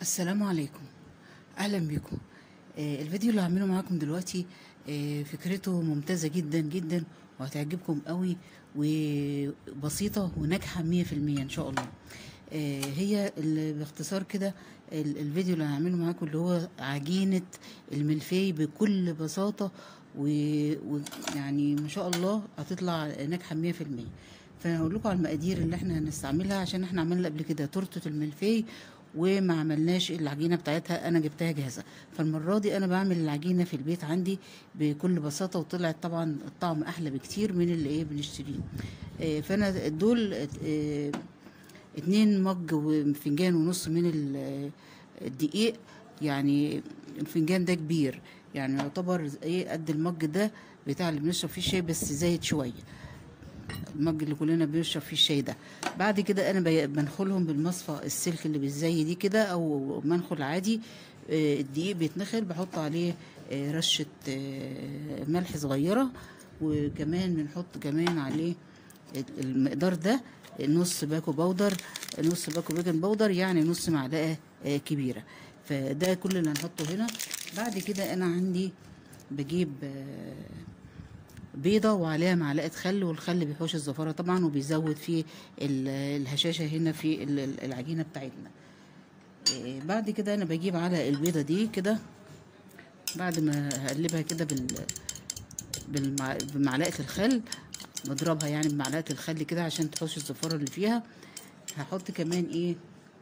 السلام عليكم اهلا بكم آه، الفيديو اللي هعمله معاكم دلوقتي آه، فكرته ممتازة جدا جدا وهتعجبكم قوي وبسيطة وناجحة مية في المية ان شاء الله آه، هي ال- باختصار كده ال- الفيديو اللي هعمله معاكم اللي هو عجينة الملفي بكل بساطة و- ويعني ما شاء الله هتطلع ناجحة مية في المية فانا هقول لكم على المقادير اللي احنا هنستعملها عشان احنا عملنا قبل كده تورته الملفي وما عملناش العجينه بتاعتها انا جبتها جاهزه فالمره دي انا بعمل العجينه في البيت عندي بكل بساطه وطلعت طبعا الطعم احلى بكتير من اللي ايه بنشتريه آه، فانا دول آه، اتنين مج وفنجان ونص من ال- الدقيق يعني الفنجان ده كبير يعني يعتبر ايه قد المج ده بتاع اللي بنشرب فيه الشاي بس زايد شويه المج اللي كلنا بنشرب فيه الشاي ده بعد كده انا بي- بنخلهم بالمصفى السلك اللي بالزي دي كده او منخل عادي آه، الدقيق بيتنخل بحط عليه آه، رشة آه، ملح صغيرة وكمان بنحط كمان عليه المقدار ده نص باكو بودر نص باكو بيكنج بودر يعني نص معلقة آه، كبيرة فده كل اللي هنحطه هنا بعد كده انا عندي بجيب آه، بيضة وعليها معلقة خل والخل بيحوش الزفارة طبعا وبيزود في ال- الهشاشة هنا في ال- ال- العجينة بتاعتنا إيه، بعد كده انا بجيب على البيضة دي كده بعد ما هقلبها كده بال بالمع... بمعلقة الخل بضربها يعني بمعلقة الخل كده عشان تحوش الزفارة اللي فيها هحط كمان ايه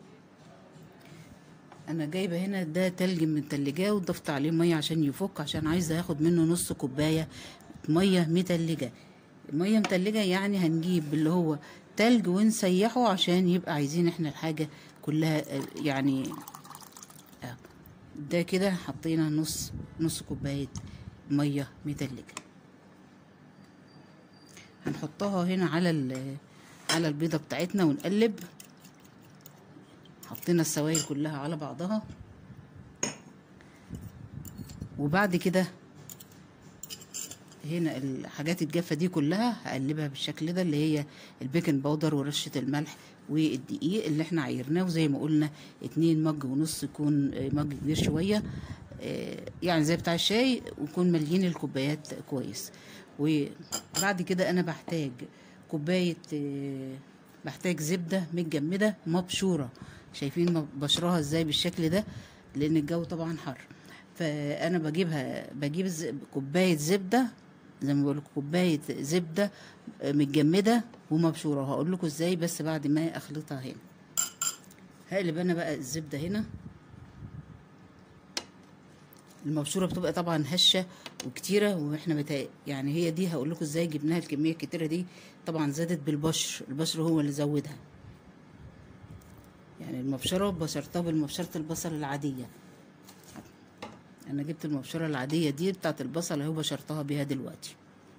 انا جايبه هنا ده تلج من التلاجة وضفت عليه ميه عشان يفك عشان عايزه اخد منه نص كوبايه ميه متلجه ميه متلجه يعني هنجيب اللي هو تلج ونسيحه عشان يبقى عايزين احنا الحاجه كلها آه، يعني آه، ده كده حطينا نص نص كوبايه ميه متلجه هنحطها هنا على ال- على البيضه بتاعتنا ونقلب حطينا السوائل كلها على بعضها وبعد كده هنا الحاجات الجافة دي كلها هقلبها بالشكل ده اللي هي البيكنج باودر ورشة الملح والدقيق اللي احنا عيرناه وزي ما قلنا اتنين مج ونص يكون آه، مج كبير شوية آه، يعني زي بتاع الشاي ويكون مليين الكوبايات كويس وبعد كده انا بحتاج كوباية آه، بحتاج زبدة متجمدة مبشورة شايفين م- بشرها ازاي بالشكل ده لان الجو طبعا حر فانا بجيبها بجيب ز- كوباية زبدة زي ما بقول كوباية زبدة آه، متجمدة ومبشورة هقول لكم ازاي بس بعد ما اخلطها هنا هقلب انا بقى الزبدة هنا المبشوره بتبقى طبعا هشه وكتيره واحنا بتا... يعني هي دي هقول لكم ازاي جبناها الكميه الكتيره دي طبعا زادت بالبشر البشر هو اللي زودها يعني المبشره بشرتها بالمبشره البصل العاديه انا جبت المبشره العاديه دي بتاعت البصل اهو بشرتها بيها دلوقتي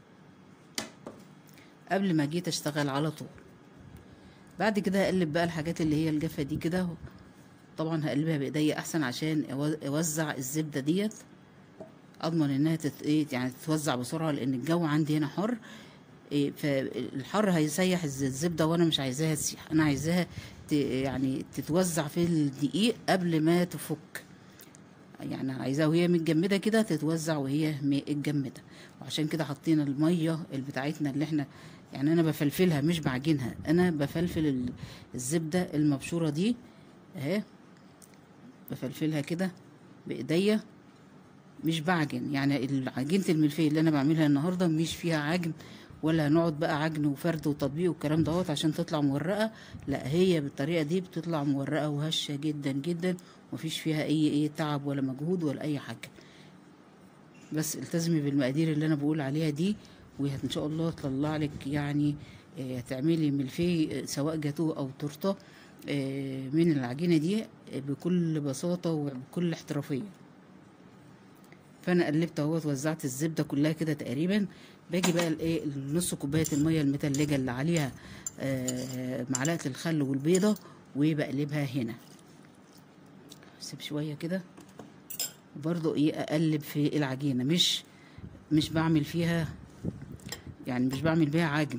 قبل ما جيت اشتغل على طول بعد كده هقلب بقى الحاجات اللي هي الجافه دي كده طبعا هقلبها بايديا احسن عشان أو- اوزع الزبده ديت اضمن انها تت... إيه يعني تتوزع بسرعه لان الجو عندي هنا حر إيه فالحر هيسيح الز- الزبده وانا مش عايزاها تسيح انا عايزاها ت... يعني تتوزع في الدقيق قبل ما تفك يعني عايزاها وهي متجمده كده تتوزع وهي متجمده وعشان كده حطينا الميه اللي بتاعتنا اللي احنا يعني انا بفلفلها مش بعجنها انا بفلفل ال- الزبده المبشوره دي اهي بفلفلها كده بايديا مش بعجن يعني عجينه الملفيه اللي انا بعملها النهارده مش فيها عجن ولا هنقعد بقى عجن وفرد وتطبيق والكلام دوت عشان تطلع مورقه لا هي بالطريقه دي بتطلع مورقه وهشه جدا جدا ومفيش فيها اي ايه تعب ولا مجهود ولا اي حاجه بس التزمي بالمقادير اللي انا بقول عليها دي وان شاء الله تطلع لك يعني آه، هتعملي ملفي آه، سواء جاتوه او تورته آه، من العجينه دي آه، بكل بساطه وبكل احترافيه فانا قلبت اهوت وزعت الزبده كلها كده تقريبا باجي بقى الايه نص كوبايه الميه المتلجه اللي عليها آه، معلقه الخل والبيضه وبقلبها هنا سيب شويه كده وبرضو ايه اقلب في العجينه مش مش بعمل فيها يعني مش بعمل بيها عجن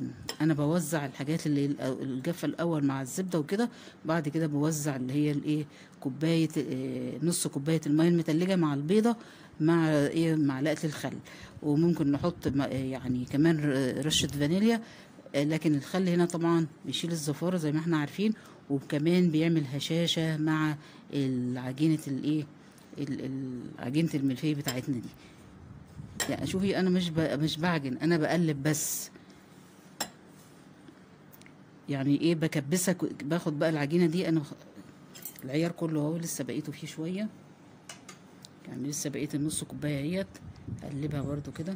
انا بوزع الحاجات اللي ال- الجافه الاول مع الزبده وكده بعد كده بوزع اللي هي الايه كوبايه آه، نص كوبايه الميه المتلجه مع البيضه مع ايه معلقه الخل وممكن نحط م- يعني كمان ر- رشه فانيليا آه، لكن الخل هنا طبعا بيشيل الزفاره زي ما احنا عارفين وكمان بيعمل هشاشه مع العجينه الايه ال- ال- عجينه الملفيه بتاعتنا دي يعني شوفي انا مش ب- مش بعجن انا بقلب بس يعني ايه بكبسها ك- باخد بقى العجينه دي انا بخ- العيار كله اهو لسه بقيته فيه شويه يعني لسه بقيت النص كوبايه اهيت اقلبها برضو كده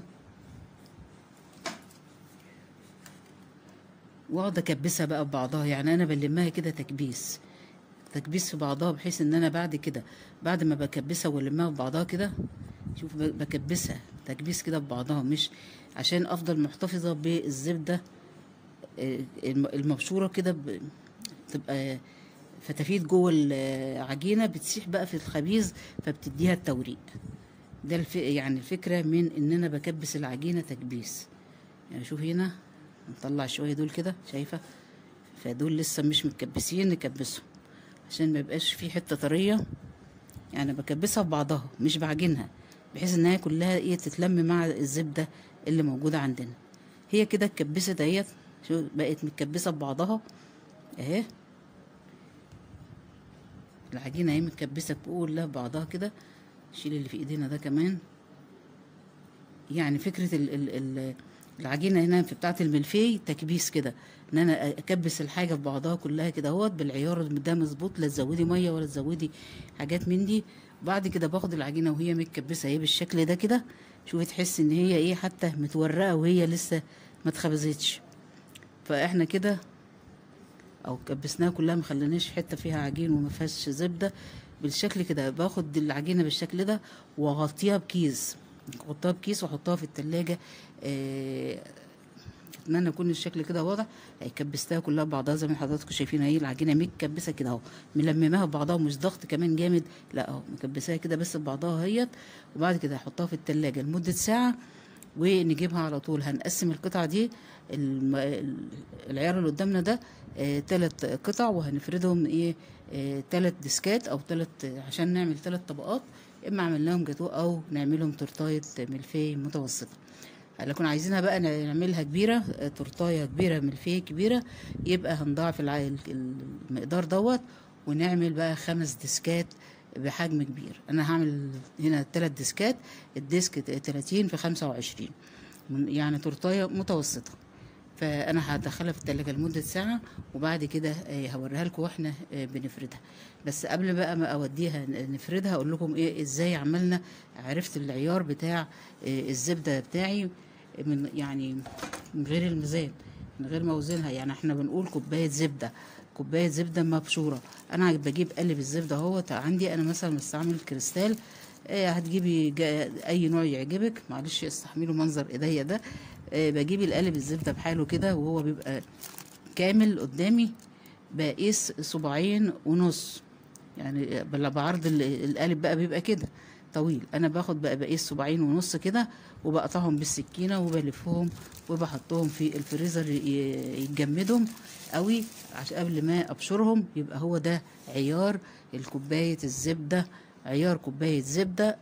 واقعد اكبسها بقى ببعضها يعني انا بلمها كده تكبيس تكبيس في بعضها بحيث ان انا بعد كده بعد ما بكبسها والمها ببعضها كده شوف ب- بكبسها تكبيس كده ببعضها مش عشان افضل محتفظه بالزبده آه، الم- المبشوره كده ب- تبقى فتافيت جوه العجينه بتسيح بقى في الخبيز فبتديها التوريق ده الف... يعني الفكره من ان انا بكبس العجينه تكبيس يعني شوف هنا نطلع شويه دول كده شايفه فدول لسه مش متكبسين نكبسهم عشان ما يبقاش في حته طريه يعني بكبسها ببعضها مش بعجنها بحيث انها كلها ايه تتلم مع الزبده اللي موجوده عندنا هي كده اتكبست اهيت شو بقت متكبسه ببعضها اهي العجينه اهي متكبسه كلها ببعضها كده شيل اللي في ايدينا ده كمان يعني فكره ال ال ال العجينه هنا في بتاعه الملفي تكبيس كده ان انا اكبس الحاجه ببعضها كلها كده اهوت بالعيار ده مظبوط لا تزودي ميه ولا تزودي حاجات من دي بعد كده باخد العجينه وهي متكبسه اهي بالشكل ده كده شوفي تحس ان هي ايه حتى متورقه وهي لسه ما اتخبزتش فاحنا كده او كبسناها كلها ما خليناش حته فيها عجين وما فيهاش زبده بالشكل كده باخد العجينه بالشكل ده واغطيها بكيس احطها بكيس واحطها في التلاجة آه، اتمنى يكون الشكل كده واضح آه، كبستها كلها ببعضها زي ما حضراتكم شايفين اهي العجينه متكبسه كده اهو ملمماها ببعضها ومش ضغط كمان جامد لا اهو مكبساها كده بس ببعضها اهيت وبعد كده احطها في التلاجة لمده ساعه ونجيبها على طول هنقسم القطعه دي الم... العيار اللي قدامنا ده آه، تلات قطع وهنفردهم ايه آه، تلات ديسكات او تلات عشان نعمل تلات طبقات اما عملناهم جاتوه او نعملهم تورتايه ملفيه متوسطه لو كنا عايزينها بقى نعملها كبيرة آه، تورتاية كبيرة ملفيه كبيرة يبقى هنضاعف الع- المقدار دوت ونعمل بقى خمس ديسكات بحجم كبير انا هعمل هنا تلات ديسكات الديسك 30 في 25 من- يعني تورتايه متوسطه فانا هدخلها في التلاجة لمدة ساعة وبعد كده آه، هوريها لكم واحنا آه، بنفردها بس قبل بقى ما اوديها ن- نفردها اقول لكم ايه ازاي عملنا عرفت العيار بتاع آه، الزبدة بتاعي من يعني من غير الميزان من غير ما اوزنها يعني احنا بنقول كوباية زبدة كوباية زبدة مبشورة انا بجيب قلب الزبدة اهوت عندي انا مثلا مستعمل كريستال آه، هتجيبي جا- اي نوع يعجبك معلش استحملوا منظر ايديا ده آه، بجيب القالب الزبده بحاله كده وهو بيبقى كامل قدامي بقيس صباعين ونص يعني بل- بعرض ال- القالب بقى بيبقى كده طويل انا باخد بقى بقيس صباعين ونص كده وبقطعهم بالسكينه وبلفهم وبحطهم في الفريزر ي- يتجمدهم قوي عشان قبل ما ابشرهم يبقى هو ده عيار الكوبايه الزبده عيار كوبايه زبده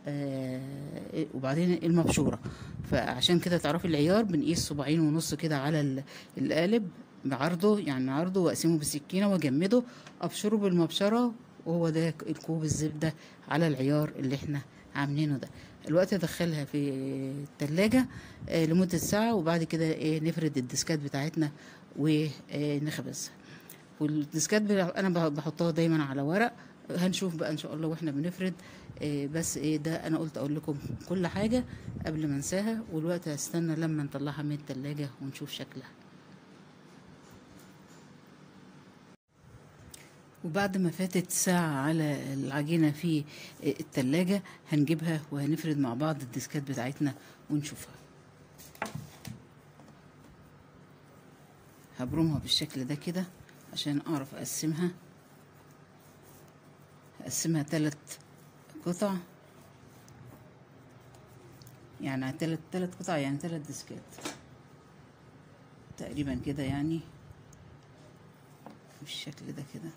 آه وبعدين المبشوره فعشان كده تعرفي العيار بنقيس صباعين ونص كده على ال- القالب بعرضه يعني عرضه واقسمه بالسكينه واجمده ابشره بالمبشره وهو ده الكوب الزبده على العيار اللي احنا عاملينه ده الوقت ادخلها في التلاجة آه، لمدة ساعة وبعد كده ايه نفرد الديسكات بتاعتنا ونخبزها والديسكات بتاع- انا بح- بحطها دايما على ورق هنشوف بقى ان شاء الله واحنا بنفرد آه، بس ايه ده انا قلت اقول لكم كل حاجة قبل ما انساها والوقت هستنى لما نطلعها من التلاجة ونشوف شكلها وبعد ما فاتت ساعة على العجينة في التلاجة هنجيبها وهنفرد مع بعض الديسكات بتاعتنا ونشوفها هبرمها بالشكل ده كده عشان اعرف اقسمها هقسمها تلات قطع يعني تلات تلات قطع يعني تلات ديسكات تقريبا كده يعني بالشكل ده كده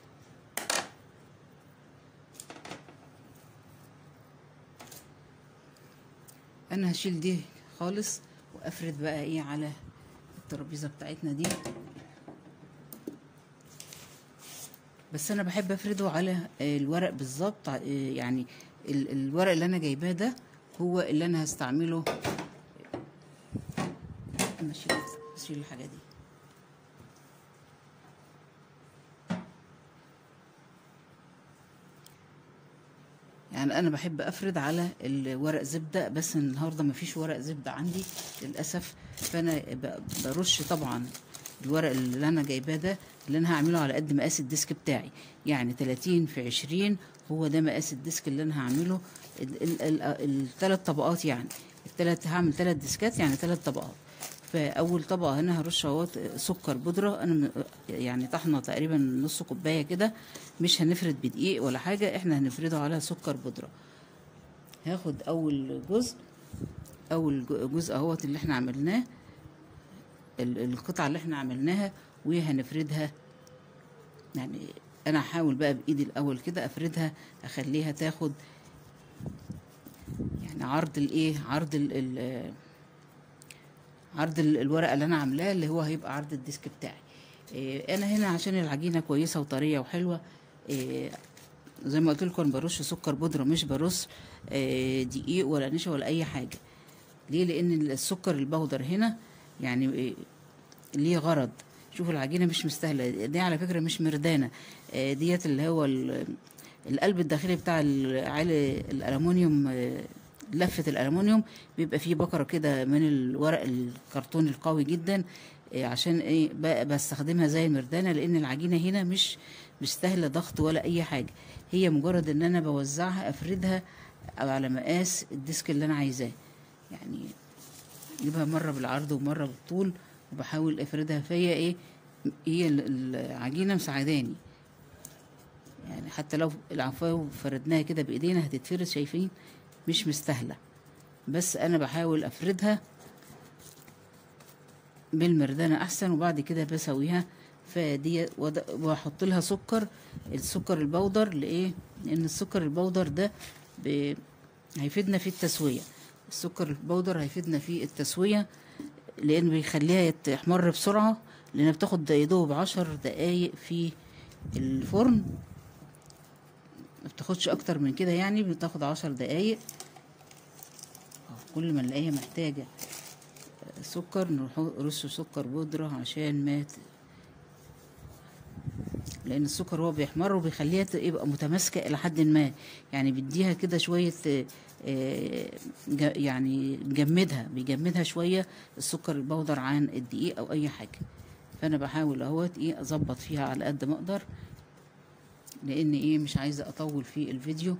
انا هشيل دي خالص وافرد بقى ايه على الترابيزه بتاعتنا دي بس انا بحب افرده على الورق بالظبط ع- يعني ال- الورق اللي انا جايباه ده هو اللي انا هستعمله انا اشيل اشيل الحاجه دي يعني انا بحب افرد على الورق زبده بس النهارده مفيش ورق زبده عندي للاسف فانا ب- برش طبعا الورق اللي انا جايباه ده اللي انا هعمله على قد مقاس الديسك بتاعي يعني 30 في 20 هو ده مقاس الديسك اللي انا هعمله الثلاث طبقات يعني الثلاث هعمل ثلاث ديسكات يعني ثلاث طبقات فاول طبقه هنا هرش اهوت سكر بودره انا م- يعني طحنه تقريبا نص كوبايه كده مش هنفرد بدقيق ولا حاجه احنا هنفرده على سكر بودره هاخد اول جزء اول جو- جزء اهوت اللي احنا عملناه ال- القطعه اللي احنا عملناها وهنفردها يعني انا هحاول بقى بايدي الاول كده افردها اخليها تاخد يعني عرض الايه عرض ال ال عرض ال- الورقه اللي انا عاملاه اللي هو هيبقى عرض الديسك بتاعي إيه، انا هنا عشان العجينه كويسه وطريه وحلوه إيه، زي ما قلت لكم أنا برش سكر بودره مش برش إيه، دقيق ولا نشا ولا اي حاجه ليه لان السكر البودر هنا يعني إيه، ليه غرض شوفوا العجينه مش مستاهله دي على فكره مش مردانه آه، ديت اللي هو ال- القلب الداخلي بتاع العالي الالومنيوم آه، لفه الالومنيوم بيبقى فيه بكره كده من الورق الكرتون القوي جدا آه، عشان ايه ب- بستخدمها زي المردانه لان العجينه هنا مش مش سهله ضغط ولا اي حاجه هي مجرد ان انا بوزعها افردها على مقاس الديسك اللي انا عايزاه يعني اجيبها مره بالعرض ومره بالطول وبحاول افردها فهي ايه هي ال- العجينه مساعداني يعني حتى لو العفو فردناها كده بايدينا هتتفرد شايفين مش مستاهله بس انا بحاول افردها بالمردانه احسن وبعد كده بسويها فدي وض- واحط لها سكر السكر البودر لايه لان السكر البودر ده ب... هيفيدنا في التسويه السكر البودر هيفيدنا في التسويه لان بيخليها تحمر بسرعه لانها بتاخد يا دوب عشر دقايق في الفرن ما بتاخدش اكتر من كده يعني بتاخد عشر دقايق كل ما نلاقيها محتاجه سكر نروح نرش سكر بودرة عشان ما ت... لان السكر هو بيحمر وبيخليها ت- يبقى متماسكه الى حد ما يعني بيديها كده شويه آه، آه، ج- يعني جمدها بيجمدها شويه السكر البودر عن الدقيق او اي حاجه فانا بحاول اهوت ايه اظبط فيها على قد ما اقدر لان ايه مش عايزه اطول في الفيديو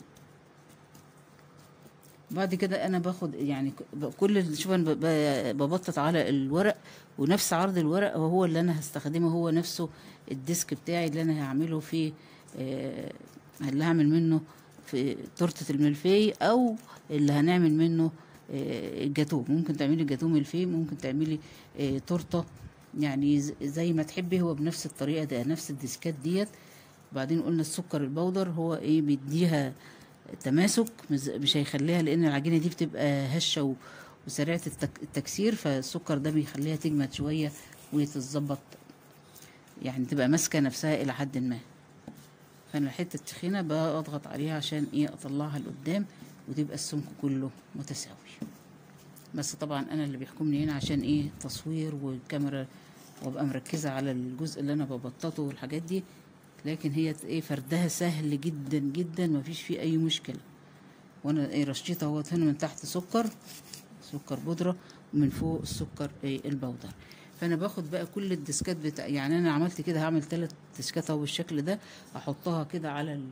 بعد كده انا باخد يعني ك- ب- كل اللي- شوف انا ب- ب- ببطط على الورق ونفس عرض الورق هو اللي انا هستخدمه هو نفسه الديسك بتاعي اللي انا هعمله في آه، اللي هعمل منه في تورتة الملفي او اللي هنعمل منه آه، الجاتوه ممكن تعملي جاتوه ملفي ممكن تعملي آه، تورته يعني ز- زي ما تحبي هو بنفس الطريقه ده نفس الديسكات ديت بعدين قلنا السكر البودر هو ايه بيديها تماسك مز- مش هيخليها لان العجينه دي بتبقى هشه و- وسريعه التك- التكسير فالسكر ده بيخليها تجمد شويه وتتظبط يعني تبقى ماسكه نفسها الى حد ما فانا الحته التخينه بضغط عليها عشان ايه اطلعها لقدام وتبقى السمك كله متساوي بس طبعا انا اللي بيحكمني هنا عشان ايه تصوير والكاميرا وابقى مركزه على الجزء اللي انا ببططه والحاجات دي لكن هي ت- ايه فردها سهل جدا جدا مفيش فيه اي مشكله وانا ايه رشيت اهوت هنا من تحت سكر سكر بودره ومن فوق السكر ايه البودر فانا باخد بقى كل الديسكات بتاع يعني انا عملت كده هعمل ثلاث ديسكات اهو بالشكل ده احطها كده على ال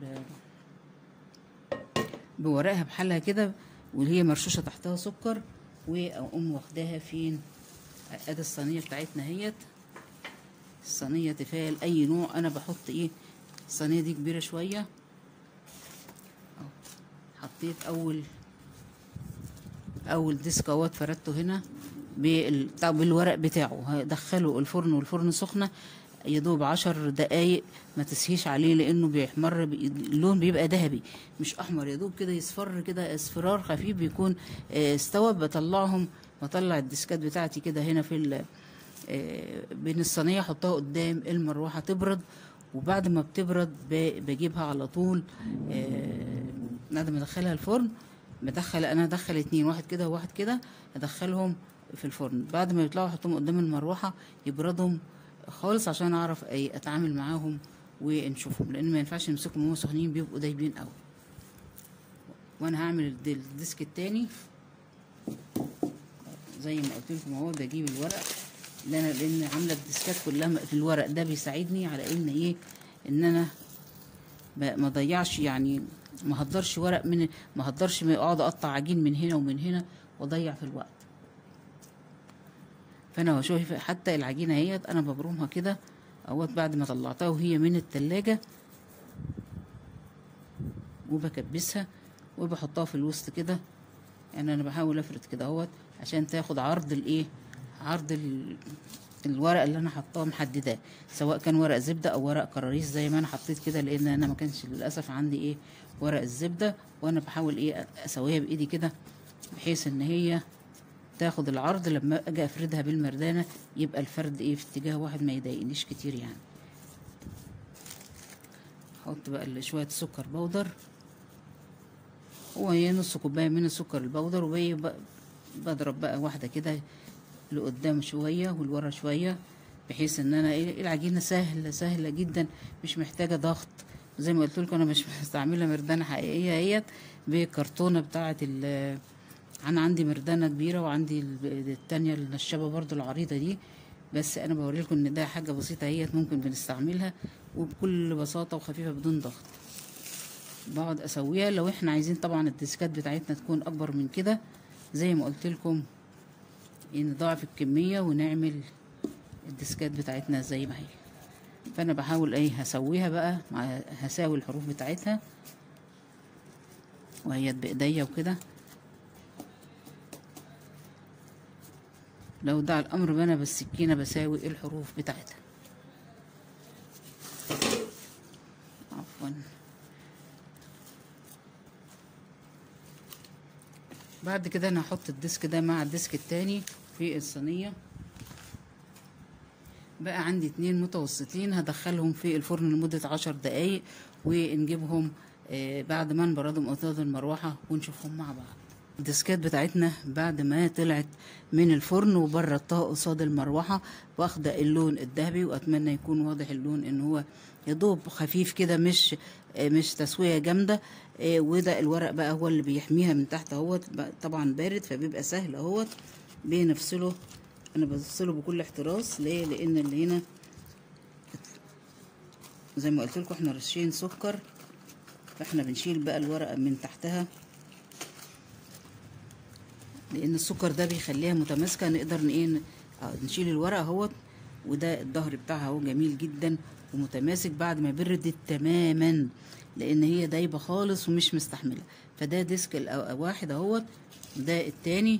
بورقها بحالها كده واللي هي مرشوشه تحتها سكر واقوم واخداها فين ادي الصينيه بتاعتنا اهيت الصينيه تفال اي نوع انا بحط ايه الصينيه دي كبيره شويه أهو. حطيت اول اول ديسك اهوت فردته هنا بال- بتاع- بالورق بتاعه هدخله الفرن والفرن سخنة يا دوب عشر دقايق ما تسهيش عليه لانه بيحمر بي- اللون بيبقى ذهبي مش احمر يا دوب كده يصفر كده اصفرار خفيف بيكون آه، استوى بطلعهم بطلع الديسكات بتاعتي كده هنا في ال- آه، بين الصينيه احطها قدام المروحه تبرد وبعد ما بتبرد ب- بجيبها على طول آه، بعد ما ادخلها الفرن بدخل انا ادخل اتنين واحد كده وواحد كده ادخلهم في الفرن بعد ما يطلعوا احطهم قدام المروحه يبردهم خالص عشان اعرف اي اتعامل معاهم ونشوفهم لان ما ينفعش نمسكهم وهم سخنين بيبقوا دايبين قوي وانا هعمل الد- الديسك التاني زي ما قلت لكم اهو بجيب الورق اللي انا لان عامله الديسكات كلها في الورق ده بيساعدني على ان ايه ان انا ب- ما اضيعش يعني ما هقدرش ورق من ما هقدرش اقعد اقطع عجين من هنا ومن هنا واضيع في الوقت فانا بشوف حتى العجينه اهيت انا ببرمها كده اهوت بعد ما طلعتها وهي من التلاجة وبكبسها وبحطها في الوسط كده يعني انا بحاول افرد كده اهوت عشان تاخد عرض الايه عرض ال... الورق اللي انا حطاه محدداه سواء كان ورق زبده او ورق كراريس زي ما انا حطيت كده لان انا ما كانش للاسف عندي ايه ورق الزبده وانا بحاول ايه اسويها بايدي كده بحيث ان هي تاخد العرض لما اجي افردها بالمردانه يبقى الفرد ايه في اتجاه واحد ما يضايقنيش كتير يعني احط بقى ال- شويه سكر بودر هو هي نص كوبايه من السكر البودر وبضرب بقى واحده كده لقدام شويه ولورا شويه بحيث ان انا ايه العجينه سهله سهله جدا مش محتاجه ضغط زي ما قلت لكم انا مش مستعمله مردانه حقيقيه اهيت بكرتونه بتاعه ال انا عندي مردانه كبيره وعندي ال- التانية النشابه برضو العريضه دي بس انا بوري لكم ان ده حاجه بسيطه اهيت ممكن بنستعملها وبكل بساطه وخفيفه بدون ضغط بقعد اسويها لو احنا عايزين طبعا الديسكات بتاعتنا تكون اكبر من كده زي ما قلت لكم نضاعف الكميه ونعمل الديسكات بتاعتنا زي ما هي فانا بحاول ايه هسويها بقى مع هساوي الحروف بتاعتها وهي بايديا وكده لو دعا الامر بنا بالسكينه بساوي الحروف بتاعتها عفوا بعد كده انا هحط الديسك ده مع الديسك التاني في الصينيه بقى عندي اتنين متوسطين هدخلهم في الفرن لمدة عشر دقايق ونجيبهم آه، بعد ما نبردهم قصاد المروحة ونشوفهم مع بعض الديسكات بتاعتنا بعد ما طلعت من الفرن وبردتها قصاد المروحة واخدة اللون الذهبي واتمنى يكون واضح اللون ان هو يدوب خفيف كده مش آه، مش تسوية جامدة آه، وده الورق بقى هو اللي بيحميها من تحت اهوت بقى طبعا بارد فبيبقى سهل اهوت بنفصله انا بفصله بكل احتراس ليه لان اللي هنا زي ما قلت لكم احنا رشين سكر فاحنا بنشيل بقى الورقه من تحتها لان السكر ده بيخليها متماسكه نقدر ن- ايه ن- آه، نشيل الورقه اهوت وده الظهر بتاعها اهو جميل جدا ومتماسك بعد ما بردت تماما لان هي دايبه خالص ومش مستحمله فده ديسك الأ- واحد اهوت ده التاني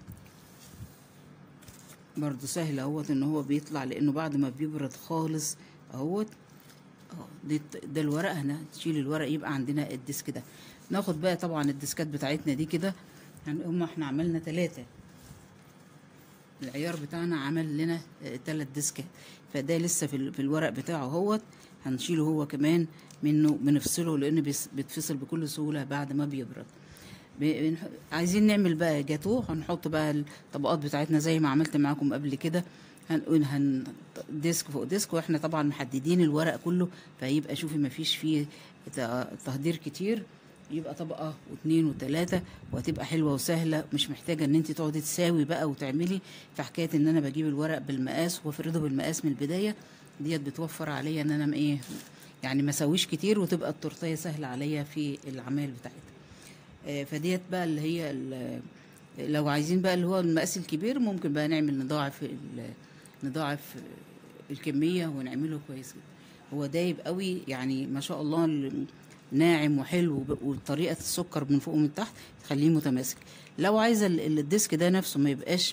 برضو سهل اهوت ان هو بيطلع لانه بعد ما بيبرد خالص اهوت اهو ده, ده الورق هنا تشيل الورق يبقى عندنا الديسك ده ناخد بقى طبعا الديسكات بتاعتنا دي كده يعني هم احنا عملنا ثلاثة العيار بتاعنا عمل لنا ثلاث ديسكات فده لسه في, ال- في الورق بتاعه اهوت هنشيله هو كمان منه بنفصله لان بيس- بيتفصل بكل سهولة بعد ما بيبرد ب- بنح- عايزين نعمل بقى جاتو هنحط بقى الطبقات بتاعتنا زي ما عملت معاكم قبل كده هنقول هن ديسك فوق ديسك واحنا طبعا محددين الورق كله فيبقى شوفي ما فيش فيه ت- تهدير كتير يبقى طبقة واثنين وثلاثة وهتبقى حلوة وسهلة مش محتاجة ان انت تقعدي تساوي بقى وتعملي في حكاية ان انا بجيب الورق بالمقاس وافرده بالمقاس من البداية ديت بتوفر عليا ان انا م- ايه يعني ما اسويش كتير وتبقى التورتيه سهلة عليا في العمايل بتاعتها آه، فديت بقى اللي هي ال- لو عايزين بقى اللي هو المقاس الكبير ممكن بقى نعمل نضاعف ال- نضاعف الكمية ونعمله كويس جدا هو دايب قوي يعني ما شاء الله ال- ناعم وحلو وب- وطريقة السكر من فوق ومن تحت تخليه متماسك لو عايزة ال- ال- الديسك ده نفسه ما يبقاش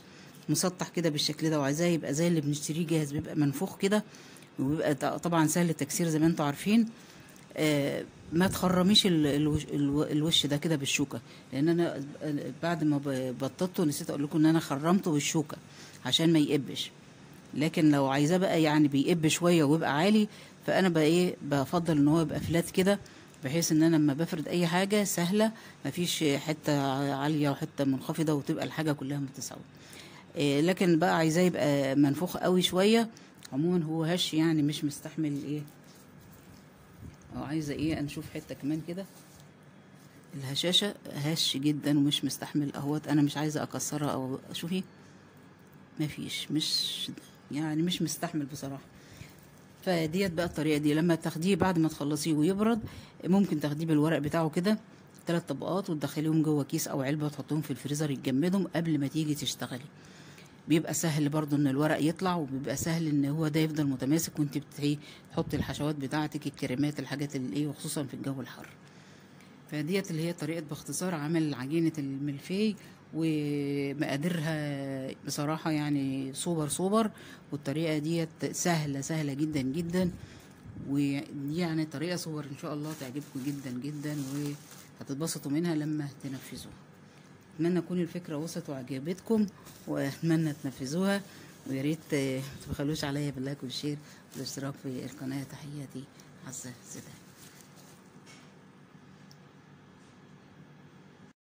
مسطح كده بالشكل ده وعايزاه يبقى زي اللي بنشتريه جاهز بيبقى منفوخ كده وبيبقى ط- طبعا سهل التكسير زي ما انتوا عارفين آه، ما تخرميش ال- الوش, الو- الوش ده كده بالشوكه لان انا بعد ما ب- بططته نسيت اقول لكم ان انا خرمته بالشوكه عشان ما يقبش لكن لو عايزاه بقى يعني بيقب شويه ويبقى عالي فانا بقى ايه بفضل ان هو يبقى فلات كده بحيث ان انا لما بفرد اي حاجه سهله مفيش حته عاليه وحته منخفضه وتبقى الحاجه كلها متساويه إيه لكن بقى عايزاه يبقى منفوخ قوي شويه عموما هو هش يعني مش مستحمل ايه او عايزه ايه نشوف حته كمان كده الهشاشه هش جدا ومش مستحمل اهوت انا مش عايزه اكسرها او شوفي مفيش مش يعني مش مستحمل بصراحه فديت بقى الطريقه دي لما تاخديه بعد ما تخلصيه ويبرد ممكن تاخديه بالورق بتاعه كده ثلاث طبقات وتدخليهم جوه كيس او علبه وتحطهم في الفريزر يتجمدهم قبل ما تيجي تشتغلي بيبقى سهل برضو ان الورق يطلع وبيبقى سهل ان هو ده يفضل متماسك وانت بتحطي الحشوات بتاعتك الكريمات الحاجات اللي ايه وخصوصا في الجو الحر فديت اللي هي طريقة باختصار عمل عجينة الملفي ومقاديرها بصراحة يعني سوبر سوبر والطريقة ديت سهلة سهلة جدا جدا ودي يعني طريقة سوبر ان شاء الله تعجبكم جدا جدا وهتتبسطوا منها لما تنفذوها اتمنى تكون الفكرة وصلت وعجبتكم واتمنى تنفذوها ويا ريت آه، ما تبخلوش عليا باللايك والشير والاشتراك في القناة تحياتي عزة زيدان